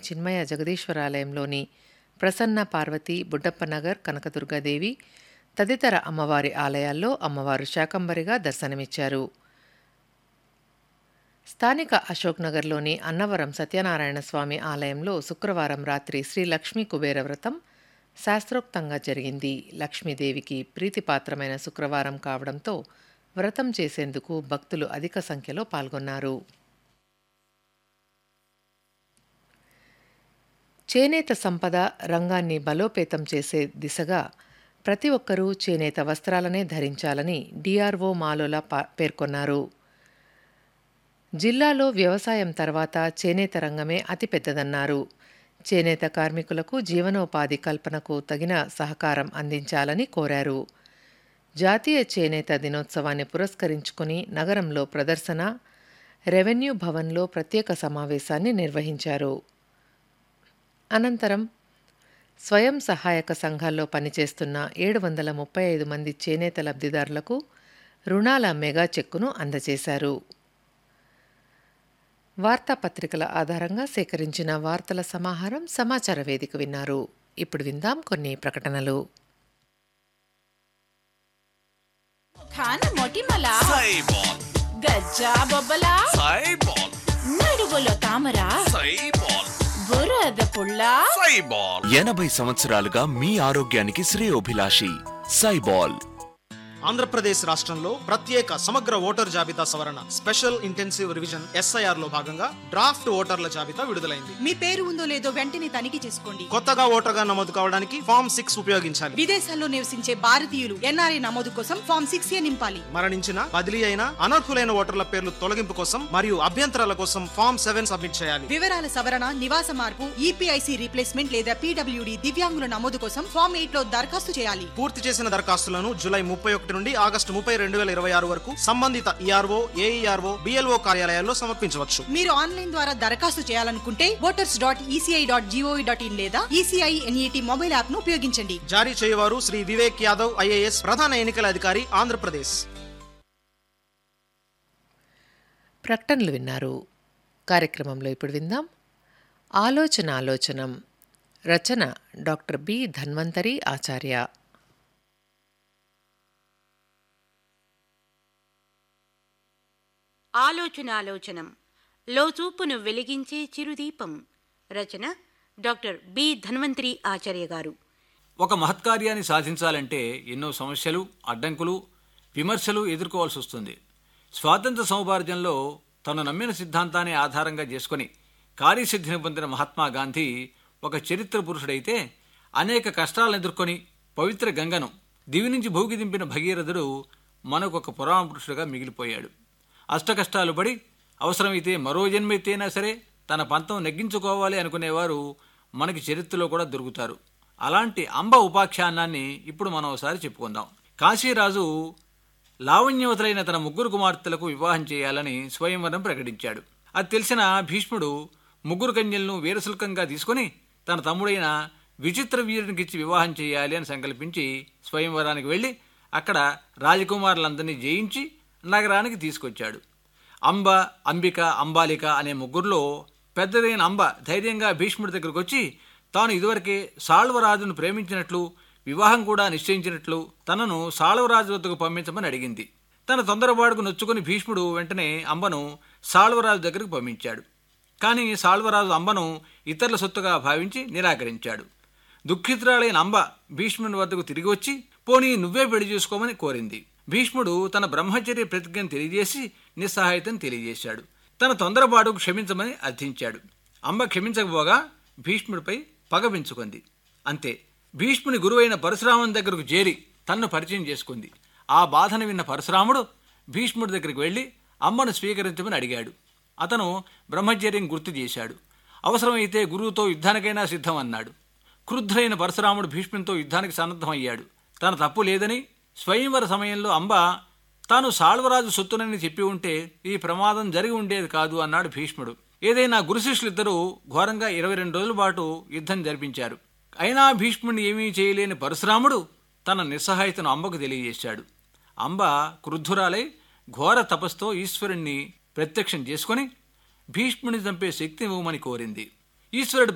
చిన్మయ జగదీశ్వరాలయంలోని ప్రసన్న పార్వతి బుడ్డప్పనగర్ కనకదుర్గాదేవి తదితర అమ్మవారి ఆలయాల్లో అమ్మవారు శాకంబరిగా దర్శనమిచ్చారు స్థానిక అశోక్ నగర్లోని అన్నవరం సత్యనారాయణ స్వామి ఆలయంలో శుక్రవారం రాత్రి శ్రీ లక్ష్మీ కుబేర వ్రతం శాస్త్రోక్తంగా జరిగింది లక్ష్మీదేవికి ప్రీతిపాత్రమైన శుక్రవారం కావడంతో వ్రతం చేసేందుకు భక్తులు అధిక సంఖ్యలో పాల్గొన్నారు చేనేత సంపద రంగాన్ని బలోపేతం చేసే దిశగా ప్రతి ఒక్కరూ చేనేత వస్త్రాలనే ధరించాలని డిఆర్ఓ మాలోల పేర్కొన్నారు జిల్లాలో వ్యవసాయం తర్వాత చేనేత రంగమే అతిపెద్దదన్నారు చేనేత కార్మికులకు జీవనోపాధి కల్పనకు తగిన సహకారం అందించాలని కోరారు జాతీయ చేనేత దినోత్సవాన్ని పురస్కరించుకుని నగరంలో ప్రదర్శన రెవెన్యూ భవన్లో ప్రత్యేక సమావేశాన్ని నిర్వహించారు అనంతరం స్వయం సహాయక సంఘాల్లో పనిచేస్తున్న ఏడు వందల ముప్పై ఐదు మంది చేనేత లబ్ధిదారులకు రుణాల మెగా చెక్కును అందజేశారు వార్తాపత్రికల ఆధారంగా సేకరించిన వార్తల సమాహారం సమాచార వేదిక విన్నారు ఇప్పుడు విందాం కొన్ని ప్రకటనలు ఖాన మొటిమల సైబాల్ గజ్జా బొబ్బల సైబాల్ నడువులో తామర సైబాల్ బురద పుల్ల సైబాల్ ఎనభై సంవత్సరాలుగా మీ ఆరోగ్యానికి శ్రేయోభిలాషి సైబాల్ ఆంధ్రప్రదేశ్ రాష్ట్రంలో ప్రత్యేక సమగ్ర ఓటర్ జాబితా సవరణ స్పెషల్ ఇంటెన్సివ్ రివిజన్ ఎస్ఐఆర్ లో భాగంగా డ్రాఫ్ట్ ఓటర్ల జాబితా విడుదలైంది మీ పేరు ఉందో లేదో వెంటనే తనిఖీ చేసుకోండి కొత్తగా ఓటర్గా నమోదు కావడానికి ఫామ్ సిక్స్ ఉపయోగించాలి విదేశాల్లో నివసించే భారతీయులు ఎన్ఆర్ఐ నమోదు కోసం ఫామ్ సిక్స్ ఏ నింపాలి మరణించిన బదిలీ అయిన అనర్హులైన ఓటర్ల పేర్లు తొలగింపు కోసం మరియు అభ్యంతరాల కోసం ఫామ్ సెవెన్ సబ్మిట్ చేయాలి వివరాల సవరణ నివాస మార్పు ఈపీఐసి రీప్లేస్మెంట్ లేదా పీడబ్ల్యూడి దివ్యాంగుల నమోదు కోసం ఫామ్ ఎయిట్ లో దరఖాస్తు చేయాలి పూర్తి చేసిన దరఖాస్తులను జూలై ముప్పై ఒకటి నుండి ఆగస్టు ముప్పై రెండు వేల ఇరవై ఆరు వరకు సంబంధిత ఈఆర్ఓ ఏఈఆర్ఓ బిఎల్ఓ కార్యాలయాల్లో సమర్పించవచ్చు మీరు ఆన్లైన్ ద్వారా దరఖాస్తు చేయాలనుకుంటే voters dot ECI dot GOV dot in లేదా ఈసీఐ ఎన్ఈటి మొబైల్ యాప్ ను ఉపయోగించండి జారీ చేయవారు శ్రీ వివేక్ యాదవ్ ఐఏఎస్ ప్రధాన ఎన్నికల అధికారి ఆంధ్రప్రదేశ్ ప్రకటనలు విన్నారు కార్యక్రమంలో ఇప్పుడు విందాం ఆలోచన ఆలోచనం రచన డాక్టర్ బి ధన్వంతరి ఆచార్య ఆలోచనాలోచనం లోచూపును వెలిగించే చిరుదీపం రచన డాక్టర్ బి ధన్వంతరి ఆచార్య గారు ఒక మహత్కార్యాన్ని సాధించాలంటే ఎన్నో సమస్యలు అడ్డంకులు విమర్శలు ఎదుర్కోవాల్సి వస్తుంది స్వాతంత్ర సౌభార్యంలో తను నమ్మిన సిద్ధాంతాన్ని ఆధారంగా చేసుకొని కార్యసిద్ధిని పొందిన మహాత్మా గాంధీ ఒక చరిత్ర పురుషుడైతే అనేక కష్టాలను ఎదుర్కొని పవిత్ర గంగను దివి నుంచి భూకి దింపిన భగీరథుడు మనకు ఒక పురాణ పురుషుడుగా మిగిలిపోయాడు అష్టకష్టాలు పడి అవసరమైతే మరో జన్మెత్తైనా సరే తన పంతం నెగ్గించుకోవాలి అనుకునేవారు మనకి చరిత్రలో కూడా దొరుకుతారు అలాంటి అంబ ఉపాఖ్యానాన్ని ఇప్పుడు మనం ఒకసారి చెప్పుకుందాం కాశీరాజు లావణ్యవతులైన తన ముగ్గురు కుమార్తెలకు వివాహం చేయాలని స్వయంవరం ప్రకటించాడు అది తెలిసిన భీష్ముడు ముగ్గురు కన్యలను వీరశుల్కంగా తీసుకుని తన తమ్ముడైన విచిత్ర వీరునికిచ్చి వివాహం చేయాలి అని సంకల్పించి స్వయంవరానికి వెళ్ళి అక్కడ రాజకుమారులందరినీ జయించి నగరానికి తీసుకొచ్చాడు అంబ అంబిక అంబాలిక అనే ముగ్గురులో పెద్దదైన అంబ ధైర్యంగా భీష్ముడి దగ్గరకు వచ్చి తాను ఇదివరకే సాళ్వరాజును ప్రేమించినట్లు వివాహం కూడా నిశ్చయించినట్లు తనను సాళ్వరాజు వద్దకు పంపించమని అడిగింది తన తొందరపాటుకు నొచ్చుకుని భీష్ముడు వెంటనే అంబను సాళ్వరాజు దగ్గరకు పంపించాడు కానీ సాళ్వరాజు అంబను ఇతరుల సొత్తుగా భావించి నిరాకరించాడు దుఃఖితురాలైన అంబ భీష్ముని వద్దకు తిరిగి వచ్చి పోనీ నువ్వే పెళ్లి చేసుకోమని కోరింది భీష్ముడు తన బ్రహ్మచర్య ప్రతిజ్ఞను తెలియజేసి నిస్సహాయతను తెలియజేశాడు తన తొందరపాటుకు క్షమించమని అర్థించాడు అంబ క్షమించకపోగా భీష్ముడిపై పగ పెంచుకుంది అంతే భీష్ముని గురువైన పరశురాముని దగ్గరకు చేరి తన్ను పరిచయం చేసుకుంది ఆ బాధను విన్న పరశురాముడు భీష్ముడి దగ్గరికి వెళ్ళి అమ్మను స్వీకరించమని అడిగాడు అతను బ్రహ్మచర్యం గుర్తు చేశాడు అవసరమైతే గురువుతో యుద్ధానికైనా సిద్ధం అన్నాడు క్రుద్ధులైన పరశురాముడు భీష్మునితో యుద్ధానికి సన్నద్ధమయ్యాడు తన తప్పు లేదని స్వయంవర సమయంలో అంబ తాను సాళ్వరాజు సొత్తునని చెప్పి ఉంటే ఈ ప్రమాదం జరిగి ఉండేది కాదు అన్నాడు భీష్ముడు ఏదైనా గురు శిష్యులిద్దరూ ఘోరంగా ఇరవై రెండు రోజుల పాటు యుద్ధం జరిపించారు అయినా భీష్ముడిని ఏమీ చేయలేని పరశురాముడు తన నిస్సహాయతను అంబకు తెలియజేశాడు అంబ క్రుద్ధురాలై ఘోర తపస్తో ఈశ్వరుణ్ణి ప్రత్యక్షం చేసుకొని భీష్ముని చంపే శక్తి ఇవ్వమని కోరింది ఈశ్వరుడు